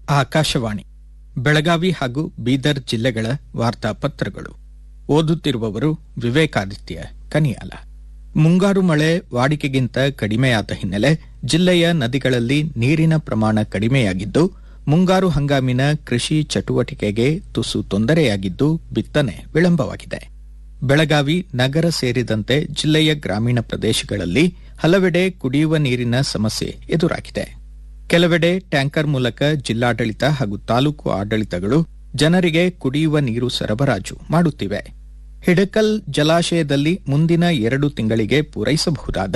ಆಕಾಶವಾಣಿ ಬೆಳಗಾವಿ ಹಾಗೂ ಬೀದರ್ ಜಿಲ್ಲೆಗಳ ವಾರ್ತಾಪತ್ರಗಳು ಓದುತ್ತಿರುವವರು ವಿವೇಕಾದಿತ್ಯ ಕನಿಯಾಲ ಮುಂಗಾರು ಮಳೆ ವಾಡಿಕೆಗಿಂತ ಕಡಿಮೆಯಾದ ಹಿನ್ನೆಲೆ ಜಿಲ್ಲೆಯ ನದಿಗಳಲ್ಲಿ ನೀರಿನ ಪ್ರಮಾಣ ಕಡಿಮೆಯಾಗಿದ್ದು ಮುಂಗಾರು ಹಂಗಾಮಿನ ಕೃಷಿ ಚಟುವಟಿಕೆಗೆ ತುಸು ತೊಂದರೆಯಾಗಿದ್ದು ಬಿತ್ತನೆ ವಿಳಂಬವಾಗಿದೆ ಬೆಳಗಾವಿ ನಗರ ಸೇರಿದಂತೆ ಜಿಲ್ಲೆಯ ಗ್ರಾಮೀಣ ಪ್ರದೇಶಗಳಲ್ಲಿ ಹಲವೆಡೆ ಕುಡಿಯುವ ನೀರಿನ ಸಮಸ್ಯೆ ಎದುರಾಗಿದೆ ಕೆಲವೆಡೆ ಟ್ಯಾಂಕರ್ ಮೂಲಕ ಜಿಲ್ಲಾಡಳಿತ ಹಾಗೂ ತಾಲೂಕು ಆಡಳಿತಗಳು ಜನರಿಗೆ ಕುಡಿಯುವ ನೀರು ಸರಬರಾಜು ಮಾಡುತ್ತಿವೆ ಹಿಡಕಲ್ ಜಲಾಶಯದಲ್ಲಿ ಮುಂದಿನ ಎರಡು ತಿಂಗಳಿಗೆ ಪೂರೈಸಬಹುದಾದ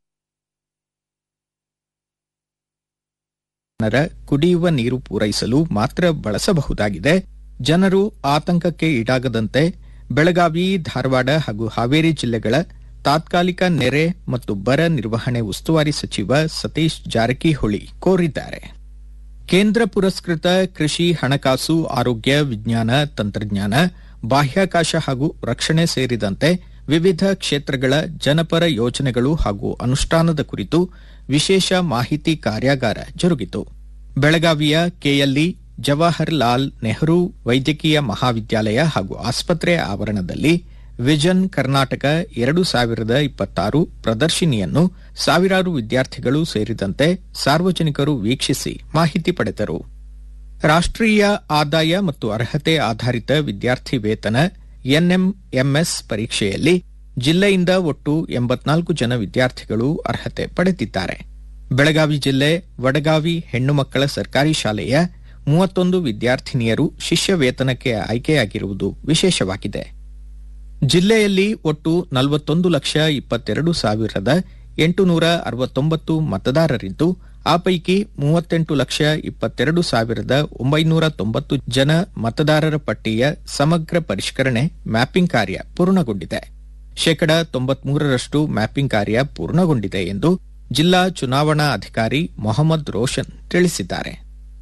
ಜನರ ಕುಡಿಯುವ ನೀರು ಪೂರೈಸಲು ಮಾತ್ರ ಬಳಸಬಹುದಾಗಿದೆ ಜನರು ಆತಂಕಕ್ಕೆ ಈಡಾಗದಂತೆ ಬೆಳಗಾವಿ ಧಾರವಾಡ ಹಾಗೂ ಹಾವೇರಿ ಜಿಲ್ಲೆಗಳ ತಾತ್ಕಾಲಿಕ ನೆರೆ ಮತ್ತು ಬರ ನಿರ್ವಹಣೆ ಉಸ್ತುವಾರಿ ಸಚಿವ ಸತೀಶ್ ಜಾರಕಿಹೊಳಿ ಕೋರಿದ್ದಾರೆ ಕೇಂದ್ರ ಪುರಸ್ಕೃತ ಕೃಷಿ ಹಣಕಾಸು ಆರೋಗ್ಯ ವಿಜ್ಞಾನ ತಂತ್ರಜ್ಞಾನ ಬಾಹ್ಯಾಕಾಶ ಹಾಗೂ ರಕ್ಷಣೆ ಸೇರಿದಂತೆ ವಿವಿಧ ಕ್ಷೇತ್ರಗಳ ಜನಪರ ಯೋಜನೆಗಳು ಹಾಗೂ ಅನುಷ್ಠಾನದ ಕುರಿತು ವಿಶೇಷ ಮಾಹಿತಿ ಕಾರ್ಯಾಗಾರ ಜರುಗಿತು ಬೆಳಗಾವಿಯ ಕೆಎಲ್ಇ ಜವಾಹರ್ ಲಾಲ್ ನೆಹರು ವೈದ್ಯಕೀಯ ಮಹಾವಿದ್ಯಾಲಯ ಹಾಗೂ ಆಸ್ಪತ್ರೆ ಆವರಣದಲ್ಲಿ ವಿಜನ್ ಕರ್ನಾಟಕ ಎರಡು ಸಾವಿರದ ಇಪ್ಪತ್ತಾರು ಪ್ರದರ್ಶಿನಿಯನ್ನು ಸಾವಿರಾರು ವಿದ್ಯಾರ್ಥಿಗಳು ಸೇರಿದಂತೆ ಸಾರ್ವಜನಿಕರು ವೀಕ್ಷಿಸಿ ಮಾಹಿತಿ ಪಡೆದರು ರಾಷ್ಟ್ರೀಯ ಆದಾಯ ಮತ್ತು ಅರ್ಹತೆ ಆಧಾರಿತ ವಿದ್ಯಾರ್ಥಿ ವೇತನ ಎನ್ಎಂಎಂಎಸ್ ಪರೀಕ್ಷೆಯಲ್ಲಿ ಜಿಲ್ಲೆಯಿಂದ ಒಟ್ಟು ಎಂಬತ್ನಾಲ್ಕು ಜನ ವಿದ್ಯಾರ್ಥಿಗಳು ಅರ್ಹತೆ ಪಡೆದಿದ್ದಾರೆ ಬೆಳಗಾವಿ ಜಿಲ್ಲೆ ವಡಗಾವಿ ಹೆಣ್ಣು ಮಕ್ಕಳ ಸರ್ಕಾರಿ ಶಾಲೆಯ ಮೂವತ್ತೊಂದು ವಿದ್ಯಾರ್ಥಿನಿಯರು ಶಿಷ್ಯ ವೇತನಕ್ಕೆ ಆಯ್ಕೆಯಾಗಿರುವುದು ವಿಶೇಷವಾಗಿದೆ ಜಿಲ್ಲೆಯಲ್ಲಿ ಒಟ್ಟು ನಲವತ್ತೊಂದು ಲಕ್ಷ ಇಪ್ಪತ್ತೆರಡು ಸಾವಿರದ ಎಂಟುನೂರ ಅರವತ್ತೊಂಬತ್ತು ಮತದಾರರಿದ್ದು ಆ ಪೈಕಿ ಮೂವತ್ತೆಂಟು ಲಕ್ಷ ಇಪ್ಪತ್ತೆರಡು ಸಾವಿರದ ಒಂಬೈನೂರ ತೊಂಬತ್ತು ಜನ ಮತದಾರರ ಪಟ್ಟಿಯ ಸಮಗ್ರ ಪರಿಷ್ಕರಣೆ ಮ್ಯಾಪಿಂಗ್ ಕಾರ್ಯ ಪೂರ್ಣಗೊಂಡಿದೆ ಶೇಕಡ ತೊಂಬತ್ಮೂರರಷ್ಟು ಮ್ಯಾಪಿಂಗ್ ಕಾರ್ಯ ಪೂರ್ಣಗೊಂಡಿದೆ ಎಂದು ಜಿಲ್ಲಾ ಚುನಾವಣಾ ಅಧಿಕಾರಿ ಮೊಹಮ್ಮದ್ ರೋಷನ್ ತಿಳಿಸಿದ್ದಾರೆ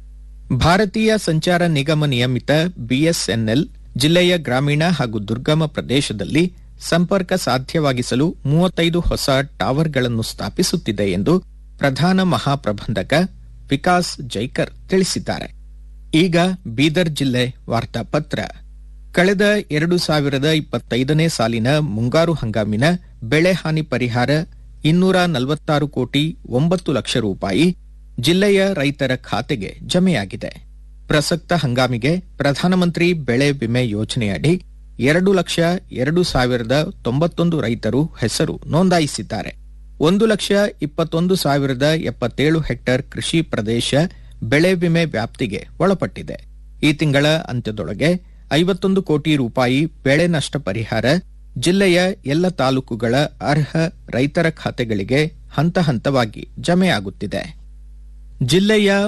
ಭಾರತೀಯ ಸಂಚಾರ ನಿಗಮ ನಿಯಮಿತ ಬಿಎಸ್ಎನ್ಎಲ್ ಜಿಲ್ಲೆಯ ಗ್ರಾಮೀಣ ಹಾಗೂ ದುರ್ಗಮ ಪ್ರದೇಶದಲ್ಲಿ ಸಂಪರ್ಕ ಸಾಧ್ಯವಾಗಿಸಲು ಮೂವತ್ತೈದು ಹೊಸ ಟವರ್ಗಳನ್ನು ಸ್ಥಾಪಿಸುತ್ತಿದೆ ಎಂದು ಪ್ರಧಾನ ಮಹಾಪ್ರಬಂಧಕ ವಿಕಾಸ್ ಜೈಕರ್ ತಿಳಿಸಿದ್ದಾರೆ ಈಗ ಬೀದರ್ ಜಿಲ್ಲೆ ವಾರ್ತಾಪತ್ರ ಕಳೆದ ಎರಡು ಸಾವಿರದ ಇಪ್ಪತ್ತೈದನೇ ಸಾಲಿನ ಮುಂಗಾರು ಹಂಗಾಮಿನ ಬೆಳೆ ಹಾನಿ ಪರಿಹಾರ ಇನ್ನೂರ ನಲವತ್ತಾರು ಕೋಟಿ ಒಂಬತ್ತು ಲಕ್ಷ ರೂಪಾಯಿ ಜಿಲ್ಲೆಯ ರೈತರ ಖಾತೆಗೆ ಜಮೆಯಾಗಿದೆ ಪ್ರಸಕ್ತ ಹಂಗಾಮಿಗೆ ಪ್ರಧಾನಮಂತ್ರಿ ಬೆಳೆ ವಿಮೆ ಯೋಜನೆಯಡಿ ಎರಡು ಲಕ್ಷ ಎರಡು ಸಾವಿರದ ತೊಂಬತ್ತೊಂದು ರೈತರು ಹೆಸರು ನೋಂದಾಯಿಸಿದ್ದಾರೆ ಒಂದು ಲಕ್ಷ ಇಪ್ಪತ್ತೊಂದು ಸಾವಿರದ ಎಪ್ಪತ್ತೇಳು ಹೆಕ್ಟೇರ್ ಕೃಷಿ ಪ್ರದೇಶ ಬೆಳೆ ವಿಮೆ ವ್ಯಾಪ್ತಿಗೆ ಒಳಪಟ್ಟಿದೆ ಈ ತಿಂಗಳ ಅಂತ್ಯದೊಳಗೆ ಐವತ್ತೊಂದು ಕೋಟಿ ರೂಪಾಯಿ ಬೆಳೆ ನಷ್ಟ ಪರಿಹಾರ ಜಿಲ್ಲೆಯ ಎಲ್ಲ ತಾಲೂಕುಗಳ ಅರ್ಹ ರೈತರ ಖಾತೆಗಳಿಗೆ ಹಂತ ಹಂತವಾಗಿ ಜಮೆಯಾಗುತ್ತಿದೆ ಜಿಲ್ಲೆಯ